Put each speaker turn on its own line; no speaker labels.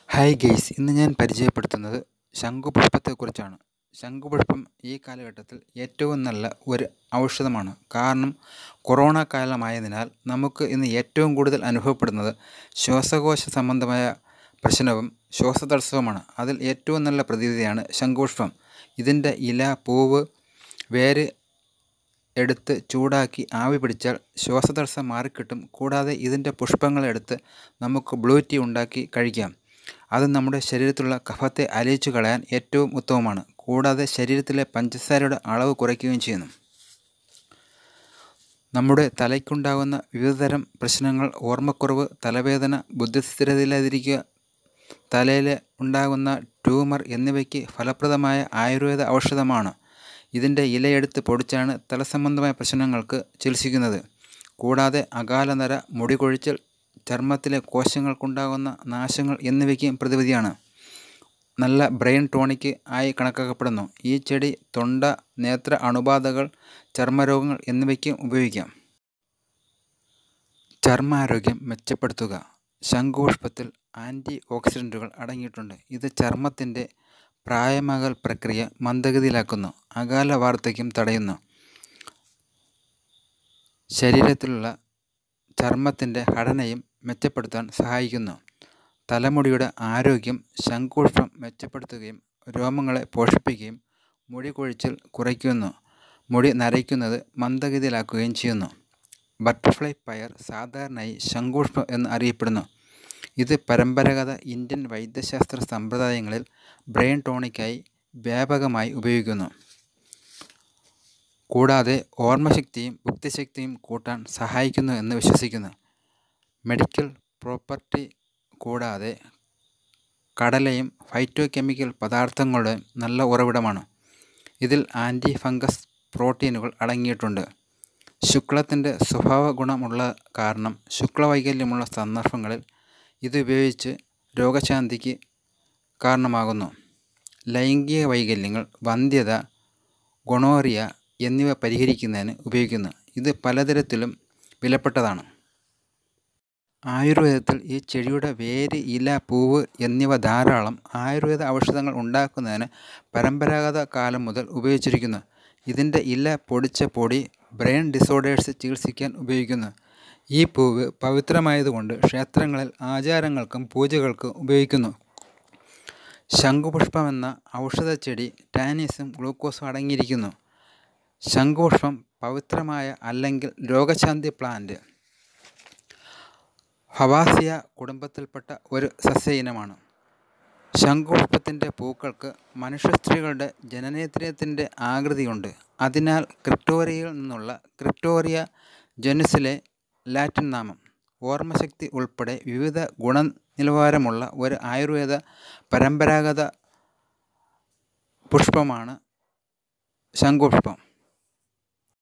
hi guys ഇന്ന് ഞാൻ പരിചയപ്പെടുത്തുന്നത് ശംഖുപുഷ്പത്തെക്കുറിച്ചാണ് ശംഖുപുഷ്പം ഈ കാലഘട്ടത്തിൽ ഏറ്റവും നല്ല ഒരു ഔഷധമാണ് കാരണം കൊറോണ കാലമായതിനാൽ നമുക്ക് ഇന്ന് ഏറ്റവും കൂടുതൽ അനുഭവപ്പെടുന്നത് ശ്വാസകോശ സംബന്ധമായ പ്രശ്നവും ശ്വാസതടസ്സവുമാണ് അതിൽ ഏറ്റവും നല്ല പ്രതിവിധിയാണ് ശംഖുപുഷ്പം ഇതിൻ്റെ ഇല പൂവ് വേര് എടുത്ത് ചൂടാക്കി ആവി പിടിച്ചാൽ ശ്വാസതടസ്സം മാറിക്കിട്ടും കൂടാതെ ഇതിൻ്റെ പുഷ്പങ്ങളെടുത്ത് നമുക്ക് ബ്ലൂ ടീ ഉണ്ടാക്കി കഴിക്കാം അത് നമ്മുടെ ശരീരത്തിലുള്ള കഫത്തെ അലിയിച്ചു കളയാൻ ഏറ്റവും ഉത്തമമാണ് കൂടാതെ ശരീരത്തിലെ പഞ്ചസാരയുടെ അളവ് കുറയ്ക്കുകയും ചെയ്യുന്നു നമ്മുടെ തലയ്ക്കുണ്ടാകുന്ന വിവിധതരം പ്രശ്നങ്ങൾ ഓർമ്മക്കുറവ് തലവേദന ബുദ്ധിസ്ഥിരതയില്ലാതിരിക്കുക തലയിൽ ഉണ്ടാകുന്ന ട്യൂമർ എന്നിവയ്ക്ക് ഫലപ്രദമായ ആയുർവേദ ഔഷധമാണ് ഇതിൻ്റെ ഇലയെടുത്ത് പൊടിച്ചാണ് തലസംബന്ധമായ പ്രശ്നങ്ങൾക്ക് ചികിത്സിക്കുന്നത് കൂടാതെ അകാലനര മുടി കൊഴിച്ചൽ ചർമ്മത്തിലെ കോശങ്ങൾക്കുണ്ടാകുന്ന നാശങ്ങൾ എന്നിവയ്ക്കും പ്രതിവിധിയാണ് നല്ല ബ്രെയിൻ ടോണിക് ആയി കണക്കാക്കപ്പെടുന്നു ഈ ചെടി തൊണ്ട നേത്ര അണുബാധകൾ ചർമ്മരോഗങ്ങൾ എന്നിവയ്ക്കും ഉപയോഗിക്കാം ചർമ്മാരോഗ്യം മെച്ചപ്പെടുത്തുക ശംഖുപുഷ്പത്തിൽ ആൻറ്റി ഓക്സിഡൻറ്റുകൾ അടങ്ങിയിട്ടുണ്ട് ഇത് ചർമ്മത്തിൻ്റെ പ്രായമകൽ പ്രക്രിയ മന്ദഗതിയിലാക്കുന്നു അകാല വാർദ്ധക്യം തടയുന്നു ശരീരത്തിലുള്ള ചർമ്മത്തിൻ്റെ ഘടനയും മെച്ചപ്പെടുത്താൻ സഹായിക്കുന്നു തലമുടിയുടെ ആരോഗ്യം ശംഖുപുഷ്പം മെച്ചപ്പെടുത്തുകയും രോമങ്ങളെ പോഷിപ്പിക്കുകയും മുടി കൊഴിച്ചിൽ കുറയ്ക്കുന്നു മുടി നരയ്ക്കുന്നത് മന്ദഗതിയിലാക്കുകയും ചെയ്യുന്നു ബട്ടർഫ്ലൈ പയർ സാധാരണയായി ശംഖുപുഷ്പം എന്ന് അറിയപ്പെടുന്നു ഇത് പരമ്പരാഗത ഇന്ത്യൻ വൈദ്യശാസ്ത്ര സമ്പ്രദായങ്ങളിൽ ബ്രെയിൻ ടോണിക്കായി വ്യാപകമായി ഉപയോഗിക്കുന്നു കൂടാതെ ഓർമ്മശക്തിയും ബുദ്ധിശക്തിയും കൂട്ടാൻ സഹായിക്കുന്നു എന്ന് വിശ്വസിക്കുന്നു മെഡിക്കൽ പ്രോപ്പർട്ടി കൂടാതെ കടലയും ഫൈറ്റോ കെമിക്കൽ പദാർത്ഥങ്ങളുടെ നല്ല ഉറവിടമാണ് ഇതിൽ ആൻറ്റി ഫംഗസ് പ്രോട്ടീനുകൾ അടങ്ങിയിട്ടുണ്ട് ശുക്ലത്തിൻ്റെ സ്വഭാവ ഗുണമുള്ള കാരണം ശുക്ലവൈകല്യമുള്ള സന്ദർഭങ്ങളിൽ ഇത് ഉപയോഗിച്ച് രോഗശാന്തിക്ക് കാരണമാകുന്നു ലൈംഗിക വൈകല്യങ്ങൾ വന്ധ്യത ഗൊണോറിയ എന്നിവ പരിഹരിക്കുന്നതിന് ഉപയോഗിക്കുന്നു ഇത് പലതരത്തിലും വിലപ്പെട്ടതാണ് ആയുർവേദത്തിൽ ഈ ചെടിയുടെ വേര് ഇല പൂവ് എന്നിവ ധാരാളം ആയുർവേദ ഔഷധങ്ങൾ ഉണ്ടാക്കുന്നതിന് പരമ്പരാഗത കാലം മുതൽ ഉപയോഗിച്ചിരിക്കുന്നു ഇതിൻ്റെ ഇല പൊടിച്ച പൊടി ബ്രെയിൻ ഡിസോർഡേഴ്സ് ചികിത്സിക്കാൻ ഉപയോഗിക്കുന്നു ഈ പൂവ് പവിത്രമായതുകൊണ്ട് ക്ഷേത്രങ്ങളിൽ ആചാരങ്ങൾക്കും പൂജകൾക്കും ഉപയോഗിക്കുന്നു ശംഖുപുഷ്പം എന്ന ഔഷധച്ചെടി ടാനീസും ഗ്ലൂക്കോസും അടങ്ങിയിരിക്കുന്നു ശംഖുപുഷ്പം പവിത്രമായ അല്ലെങ്കിൽ രോഗശാന്തി പ്ലാന്റ് ഹവാസിയ കുടുംബത്തിൽപ്പെട്ട ഒരു സസ്യ ഇനമാണ് ശംഖുപുഷ്പത്തിൻ്റെ പൂക്കൾക്ക് മനുഷ്യ സ്ത്രീകളുടെ ജനനേന്ദ്രിയത്തിൻ്റെ ആകൃതിയുണ്ട് അതിനാൽ ക്രിപ്റ്റോറിയയിൽ നിന്നുള്ള ക്രിപ്റ്റോറിയ ജനുസിലെ ലാറ്റിൻ നാമം ഓർമ്മശക്തി ഉൾപ്പെടെ വിവിധ ഗുണനിലവാരമുള്ള ഒരു ആയുർവേദ പരമ്പരാഗത പുഷ്പമാണ് ശംഖുപുഷ്പം